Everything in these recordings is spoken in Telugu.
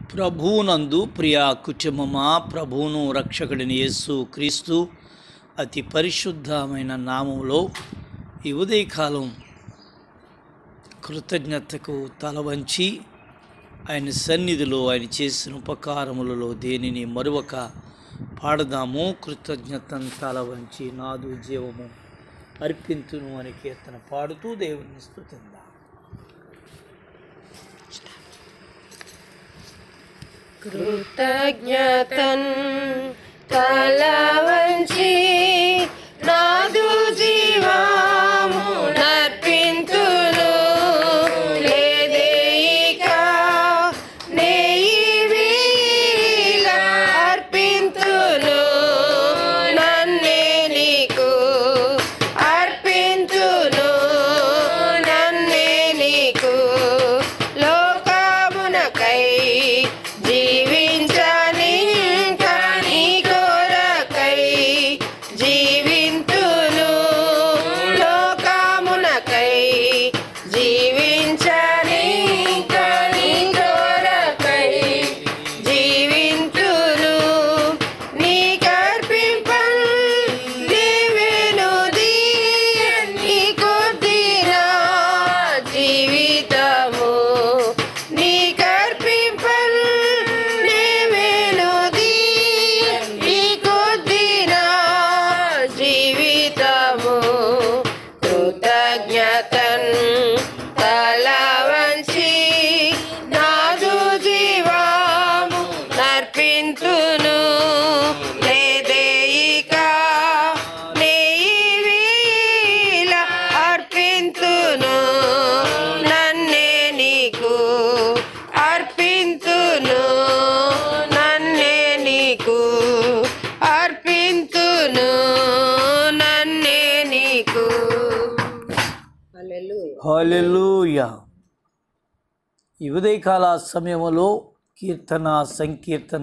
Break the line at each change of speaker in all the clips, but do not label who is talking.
ప్రభువునందు ప్రియా కుటుంబమా ప్రభువును రక్షకుడిని యేసు క్రీస్తు అతి పరిశుద్ధమైన నామంలో ఈ ఉదయకాలం కృతజ్ఞతకు తల వంచి ఆయన సన్నిధిలో ఆయన చేసిన ఉపకారములలో దేనిని మరొక పాడదాము కృతజ్ఞతను తల వంచి నాదు జీవము అర్పింతును అని కీర్తన పాడుతూ దేవుని స్తుతిందాం
కృతజ్ఞతన్ తల వంచి నాదు జీవము నర్పింతును లేదేయిక నెయ్యి వీల అర్పింతును నన్నే నీకు అర్పింతును నన్నే నీకు లోకమునకై జీవించని నీ కొరకై జీవింతును లోకమునకై జీవించని నీ కొరకై జీవింతును నీ కర్పింపన్ దేవేను నీ కొద్దిరా జీవితము నీ కర్పింపన్ దేవేను నీ కొద్దిరా జీవితము కృతజ్ఞతన్ తల వంచి నాదు జీవము నర్పింతును లేదేయిక నెయ్యి వీల అర్పింతును నన్నే నీకు అర్పింతును నన్నే నీకు అర్పింతును నన్నే నీకు
హల్లెలూయా ఈ ఉదయకాల సమయంలో కీర్తన సంకీర్తన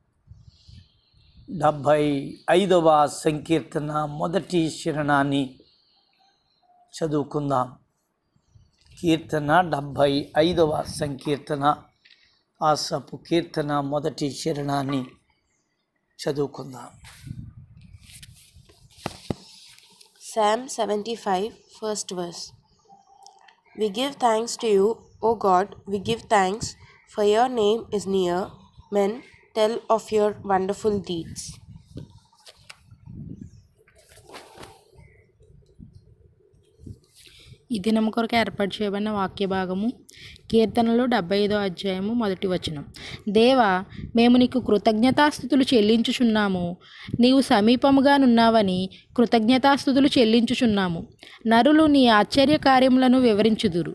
డెబ్భై ఐదవ సంకీర్తన మొదటి శరణాన్ని చదువుకుందాం కీర్తన డెబ్భై ఐదవ సంకీర్తన ఆసపు కీర్తన మొదటి శరణాన్ని చదువుకుందాం
Psalm 75, first verse. We give thanks to you, O God, we give thanks, for your name is near. Men tell of your wonderful deeds.
ఈ దినము కొరకు ఏర్పాటు చేయబడిన వాక్య భాగము కీర్తనలో డెబ్బై ఐదో అధ్యాయము మొదటి వచనం దేవా మేము నీకు కృతజ్ఞతాస్థుతులు చెల్లించుచున్నాము నీవు సమీపముగా నున్నావని కృతజ్ఞతాస్థుతులు చెల్లించుచున్నాము నరులు నీ ఆశ్చర్య కార్యములను వివరించుదురు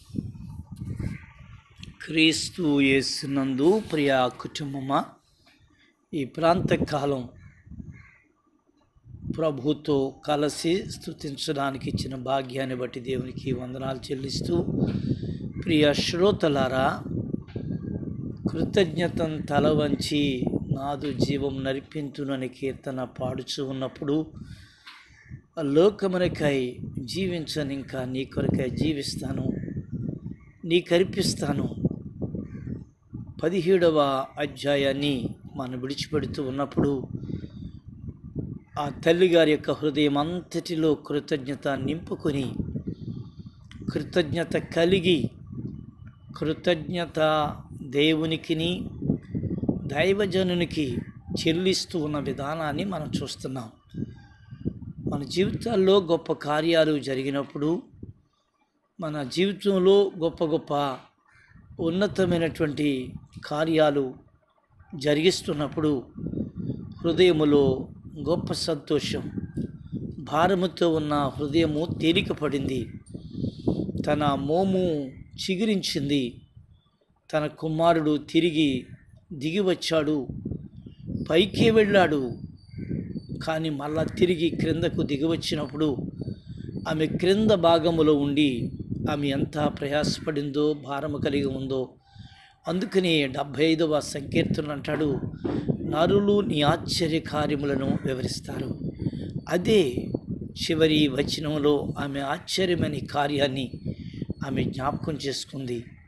క్రీస్తు యేసునందు ప్రియా కుటుంబమా ఈ ప్రాంతకాలం ప్రభుతో కలిసి స్తుతించడానికి ఇచ్చిన భాగ్యాన్ని బట్టి దేవునికి వందనాలు చెల్లిస్తూ ప్రియ శ్రోతలారా కృతజ్ఞతను తల వంచి నాదు జీవం నరిపింతునని కీర్తన పాడుచు ఉన్నప్పుడు ఆ లోకమునకై జీవించని ఇంకా నీ కొరకై జీవిస్తాను నీకర్పిస్తాను పదిహేడవ అధ్యాయాన్ని మనం విడిచిపెడుతూ ఉన్నప్పుడు ఆ తల్లిగారి యొక్క హృదయం అంతటిలో కృతజ్ఞత నింపుకొని కృతజ్ఞత కలిగి కృతజ్ఞత దేవునికిని దైవజనునికి చెల్లిస్తూ ఉన్న విధానాన్ని మనం చూస్తున్నాం మన జీవితాల్లో గొప్ప కార్యాలు జరిగినప్పుడు మన జీవితంలో గొప్ప గొప్ప ఉన్నతమైనటువంటి కార్యాలు జరిగిస్తున్నప్పుడు హృదయములో గొప్ప సంతోషం భారముతో ఉన్న హృదయము తేలికపడింది తన మోము చిగురించింది తన కుమారుడు తిరిగి దిగి వచ్చాడు పైకి వెళ్ళాడు కానీ మళ్ళా తిరిగి క్రిందకు దిగి వచ్చినప్పుడు ఆమె క్రింద భాగములో ఉండి ఆమె ఎంత ప్రయాసపడిందో భారము కలిగి ఉందో అందుకని డెబ్భై ఐదవ సంకీర్తన అంటాడు నరులు నీ ఆశ్చర్య కార్యములను వివరిస్తారు అదే చివరి వచనంలో ఆమె ఆశ్చర్యమైన కార్యాన్ని ఆమె జ్ఞాపకం చేసుకుంది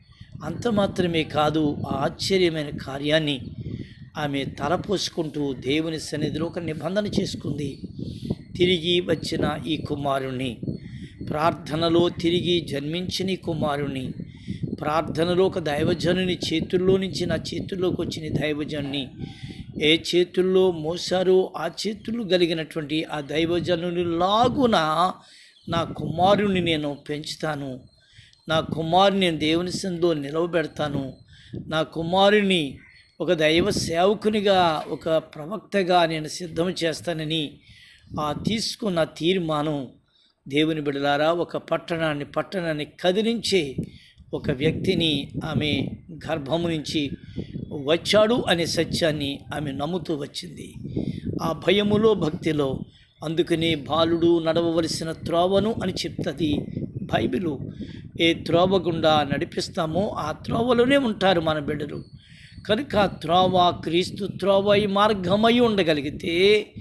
అంత మాత్రమే కాదు ఆ ఆశ్చర్యమైన కార్యాన్ని ఆమె తలపోసుకుంటూ దేవుని సన్నిధిలో ఒక నిబంధన చేసుకుంది తిరిగి వచ్చిన ఈ కుమారుణ్ణి ప్రార్థనలో తిరిగి జన్మించిన ఈ కుమారుణ్ణి ప్రార్థనలో ఒక దైవజనుని చేతుల్లో నుంచి నా చేతుల్లోకి వచ్చిన ఈ దైవజనుని ఏ చేతుల్లో మోసారో ఆ చేతులు కలిగినటువంటి ఆ దైవజనుని లాగున నా కుమారుని నేను పెంచుతాను నా కుమారుని నేను దేవుని సందో నిలవబెడతాను నా కుమారుని ఒక దైవ సేవకునిగా ఒక ప్రవక్తగా నేను సిద్ధం చేస్తానని ఆ తీసుకున్న తీర్మానం దేవుని బిడలారా ఒక పట్టణాన్ని పట్టణాన్ని కదిలించే ఒక వ్యక్తిని ఆమె గర్భము నుంచి వచ్చాడు అనే సత్యాన్ని ఆమె నమ్ముతూ వచ్చింది ఆ భయములో భక్తిలో అందుకనే బాలుడు నడవవలసిన త్రోవను అని చెప్తుంది బైబిలు ఏ త్రోవ గుండా నడిపిస్తామో ఆ త్రోవలోనే ఉంటారు మన బిడ్డలు కనుక ఆ త్రోవ క్రీస్తు త్రోవ ఈ మార్గమై ఉండగలిగితే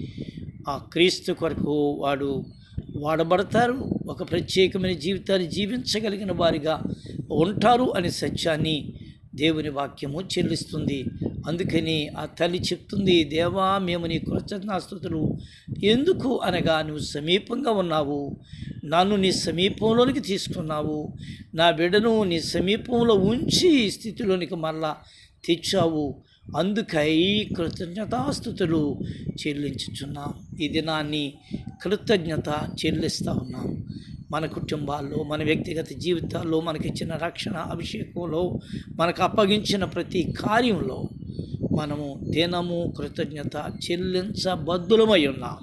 ఆ క్రీస్తు కొరకు వాడు వాడబడతారు ఒక ప్రత్యేకమైన జీవితాన్ని జీవించగలిగిన వారిగా ఉంటారు అనే సత్యాన్ని దేవుని వాక్యము చెల్లిస్తుంది అందుకని ఆ తల్లి చెప్తుంది దేవా మేము నీ కృతజ్ఞాస్తుతులు ఎందుకు అనగా నువ్వు సమీపంగా ఉన్నావు నన్ను నీ సమీపంలోనికి తీసుకున్నావు నా బిడ్డను నీ సమీపంలో ఉంచి ఈ స్థితిలోనికి మళ్ళా తెచ్చావు అందుకై కృతజ్ఞతాస్థుతులు చెల్లించుచున్నాం ఈ దినాన్ని కృతజ్ఞత చెల్లిస్తూ ఉన్నాం మన కుటుంబాల్లో మన వ్యక్తిగత జీవితాల్లో మనకిచ్చిన రక్షణ అభిషేకంలో మనకు అప్పగించిన ప్రతి కార్యంలో మనము దినము కృతజ్ఞత చెల్లించబద్దులమై ఉన్నాం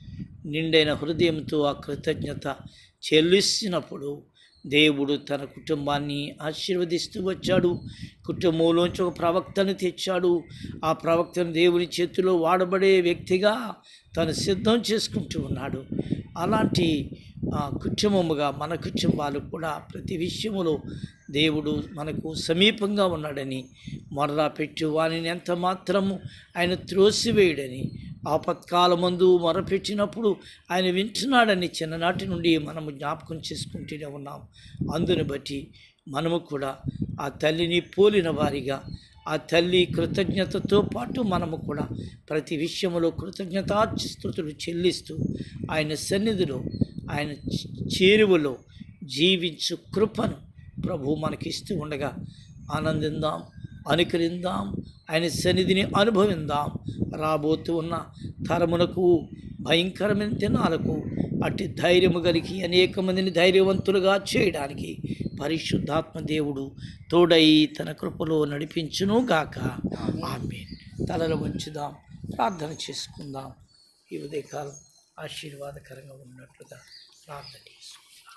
నిండైన హృదయంతో ఆ కృతజ్ఞత చెల్లిస్తున్నప్పుడు దేవుడు తన కుటుంబాన్ని ఆశీర్వదిస్తూ వచ్చాడు కుటుంబంలోంచి ఒక ప్రవక్తను తెచ్చాడు ఆ ప్రవక్తను దేవుని చేతిలో వాడబడే వ్యక్తిగా తను సిద్ధం చేసుకుంటూ ఉన్నాడు అలాంటి ఆ, కుటుంబముగా మన కుటుంబాలు కూడా ప్రతి విషయములో దేవుడు మనకు సమీపంగా ఉన్నాడని మొర్రా పెట్టి వానిని ఎంత మాత్రము ఆయన త్రోసివేయడని ఆపత్కాలమందు మొరపెట్టినప్పుడు ఆయన వింటున్నాడని చిన్ననాటి నుండి మనము జ్ఞాపకం చేసుకుంటూనే ఉన్నాం అందుని బట్టి మనము కూడా ఆ తల్లిని పోలిన వారిగా ఆ తల్లి కృతజ్ఞతతో పాటు మనము కూడా ప్రతి విషయంలో కృతజ్ఞతాస్థుతులు చెల్లిస్తూ ఆయన సన్నిధిలో ఆయన చ- చేరువలో జీవించు కృపను ప్రభు మనకిస్తూ ఉండగా ఆనందిందాం అనుకరిందాం ఆయన సన్నిధిని అనుభవిందాం రాబోతూ ఉన్న తరమునకు భయంకరమైన దినాలకు అట్టి ధైర్యము కలిగి అనేక మందిని ధైర్యవంతులుగా చేయడానికి పరిశుద్ధాత్మ దేవుడు తోడై తన కృపలో నడిపించును గాక ఆమె తలలు వంచుదాం ప్రార్థన చేసుకుందాం ఈ ఉదయకాలం ఆశీర్వాదకరంగా ఉన్నట్లుగా ప్రార్థన చేసుకుందాం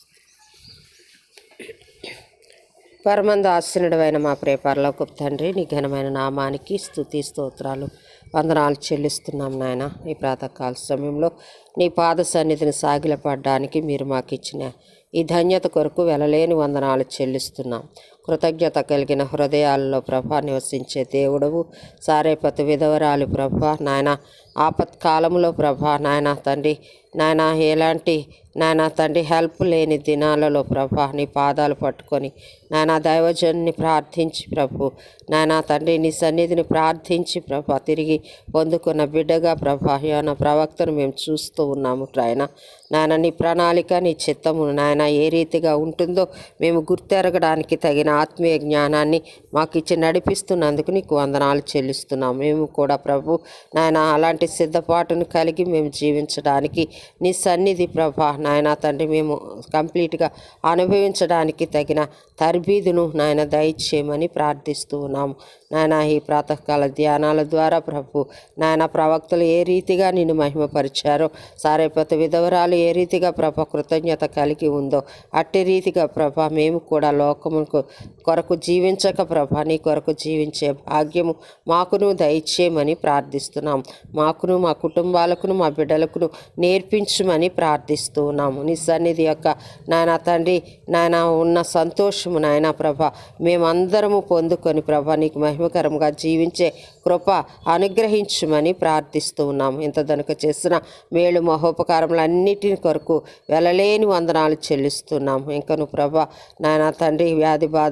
పరమంద ఆశీనుడమైన మా ప్రియ పరలోకపు తండ్రి నీ ఘనమైన నామానికి స్థుతి స్తోత్రాలు వందనాలు చెల్లిస్తున్నాం నాయన ఈ ప్రాతకాల సమయంలో నీ పాద సన్నిధిని సాగిలపడడానికి మీరు మాకు ఇచ్చిన ఈ ధన్యత కొరకు వెలలేని వందనాలు చెల్లిస్తున్నాం కృతజ్ఞత కలిగిన హృదయాల్లో ప్రభా నివసించే దేవుడవు సారేపతి విధవరాలు ప్రభా నాయన ఆపత్కాలంలో ప్రభా నాయన తండ్రి నాయన ఎలాంటి నాయన తండ్రి హెల్ప్ లేని దినాలలో ప్రభా నీ పాదాలు పట్టుకొని నాయన దైవజన్ని ప్రార్థించి ప్రభు నాయన తండ్రి నీ సన్నిధిని ప్రార్థించి ప్రభా తిరిగి పొందుకున్న బిడ్డగా ప్రభా యోన ప్రవక్తను మేము చూస్తూ ఉన్నాము నాయన నాయన నీ ప్రణాళిక నీ చిత్తము నాయన ఏ రీతిగా ఉంటుందో మేము గుర్తెరగడానికి తగిన ఆత్మీయ జ్ఞానాన్ని మాకు ఇచ్చి నడిపిస్తున్నందుకు నీకు వందనాలు చెల్లిస్తున్నాం మేము కూడా ప్రభు నాయన అలాంటి సిద్ధపాటును కలిగి మేము జీవించడానికి నీ సన్నిధి ప్రభా నాయన తండ్రి మేము కంప్లీట్గా అనుభవించడానికి తగిన తర్బీదును నాయన దయచేయమని ప్రార్థిస్తూ ఉన్నాము నాయన ఈ ప్రాతకాల ధ్యానాల ద్వారా ప్రభు నాయన ప్రవక్తలు ఏ రీతిగా నిన్ను మహిమపరిచారో సారేపతి విధవరాలు ఏ రీతిగా ప్రభ కృతజ్ఞత కలిగి ఉందో అట్టి రీతిగా ప్రభ మేము కూడా లోకముకు కొరకు జీవించక ప్రభ నీ కొరకు జీవించే భాగ్యము మాకును దయచేయమని ప్రార్థిస్తున్నాం మాకును మా కుటుంబాలకును మా బిడ్డలకును నేర్పించమని ప్రార్థిస్తూ ఉన్నాము నీ సన్నిధి యొక్క నాయన తండ్రి నాయన ఉన్న సంతోషము నాయన ప్రభ మేమందరము పొందుకొని ప్రభ నీకు మహిమకరంగా జీవించే కృప అనుగ్రహించమని ప్రార్థిస్తూ ఉన్నాము ఇంత దనుక చేసిన మేలు మహోపకారములన్నిటిని కొరకు వెళ్ళలేని వందనాలు చెల్లిస్తున్నాము ఇంకను ప్రభ నాయన తండ్రి వ్యాధి బాధ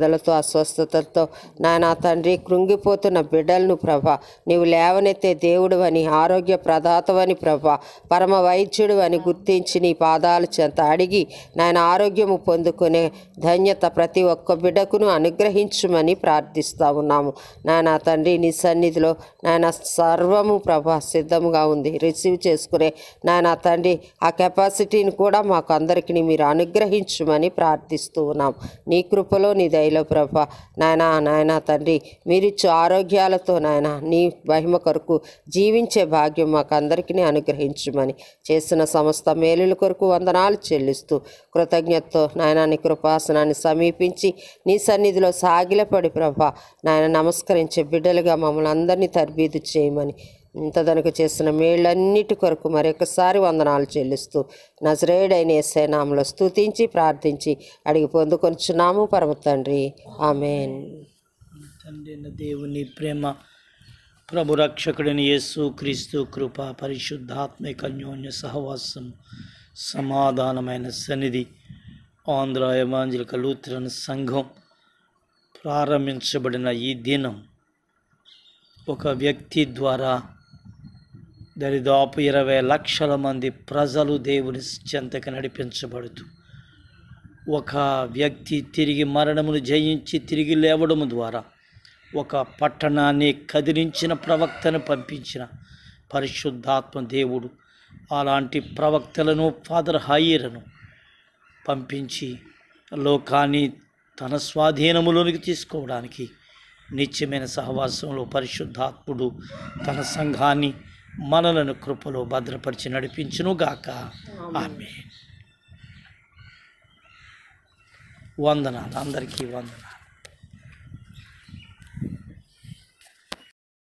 బాధలతో అస్వస్థతలతో నాయన తండ్రి కృంగిపోతున్న బిడ్డలను ప్రభా నీవు లేవనెత్తే దేవుడు అని ఆరోగ్య ప్రదాతవని ప్రభా పరమ వైద్యుడు అని గుర్తించి నీ పాదాలు చెంత అడిగి నాయన ఆరోగ్యము పొందుకునే ధన్యత ప్రతి ఒక్క బిడ్డకును అనుగ్రహించుమని ప్రార్థిస్తా ఉన్నాము నాయన తండ్రి నీ సన్నిధిలో నాయన సర్వము ప్రభా సిద్ధముగా ఉంది రిసీవ్ చేసుకునే నాయన తండ్రి ఆ కెపాసిటీని కూడా మాకు అందరికీ మీరు అనుగ్రహించుమని ప్రార్థిస్తూ ఉన్నాం నీ కృపలో నీ దయలో ప్రభా నాయన నాయన తండ్రి మీరిచ్చు ఆరోగ్యాలతో నాయన నీ మహిమ కొరకు జీవించే భాగ్యం మాకు అందరికీ అనుగ్రహించుమని చేసిన సమస్త మేలుల కొరకు వందనాలు చెల్లిస్తూ కృతజ్ఞతతో నాయన నీ కృపాసనాన్ని సమీపించి నీ సన్నిధిలో సాగిలపడి ప్రభా నాయన నమస్కరించే బిడ్డలుగా మమ్మల్ని అందరినీ తర్బీదు చేయమని ఇంతదనకు చేసిన మేళ్ళన్నిటి కొరకు మరొకసారి వందనాలు చెల్లిస్తూ నజరేడైన ఎస్ఐ నామలో స్తుతించి ప్రార్థించి అడిగి పొందుకొనిచున్నాము పరమ తండ్రి ఆమెన్
తండ్రి అయిన దేవుని ప్రేమ ప్రభు రక్షకుడిని యేసు క్రీస్తు కృప పరిశుద్ధాత్మిక అన్యోన్య సహవాసం సమాధానమైన సన్నిధి ఆంధ్ర ఎమాంజలిక లూథరన్ సంఘం ప్రారంభించబడిన ఈ దినం ఒక వ్యక్తి ద్వారా దరిదాపు ఇరవై లక్షల మంది ప్రజలు దేవుని చెంతకు నడిపించబడుతూ ఒక వ్యక్తి తిరిగి మరణమును జయించి తిరిగి లేవడము ద్వారా ఒక పట్టణాన్ని కదిలించిన ప్రవక్తను పంపించిన పరిశుద్ధాత్మ దేవుడు అలాంటి ప్రవక్తలను ఫాదర్ హాయిరను పంపించి లోకాన్ని తన స్వాధీనములోనికి తీసుకోవడానికి నిత్యమైన సహవాసంలో పరిశుద్ధాత్ముడు తన సంఘాన్ని మనలను కృపలో భద్రపరిచి నడిపించును గాక ఆమె వందనాలు అందరికీ వందనాలు